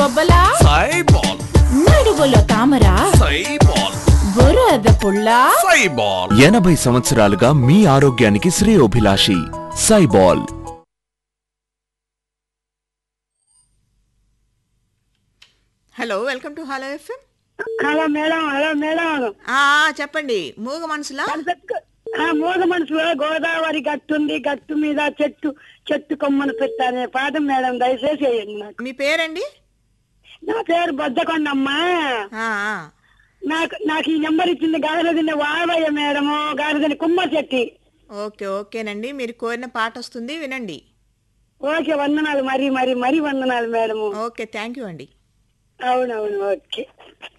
బొబ్బలా సైబాల్ నడువులో తామర సైబాల్ బురద పుల్ల సైబాల్ ఎనభై సంవత్సరాలుగా మీ ఆరోగ్యానికి శ్రేయోభిలాషి సైబాల్ hello welcome to hello FM hello madam hello madam ఆ చెప్పండి మూగ మనసులా మనసెత్తు- ఆ మూగ మనసులో గోదావరి గట్టుంది గట్టు మీద చెట్టు చెట్టు కొమ్మను పెట్టానే పాట మేడం దయచేసి వేయండి నాకు మీ పేరండి నా పేరు బొద్దకొండమ్మా ఆ, ఆ. నాకు నాకు ఈ నెంబర్ ఇచ్చింది గాడిదని వాడవయ్య మేడము గాడిదని కుమ్మ చెట్టి ఓకే ఓకేనండి మీరు కోరిన పాట వస్తుంది వినండి ఓకే వందనాలు మరి మరి మరి వందనాలు మేడము ఓకే థ్యాంక్ యూ అండి అవునవును ఓకే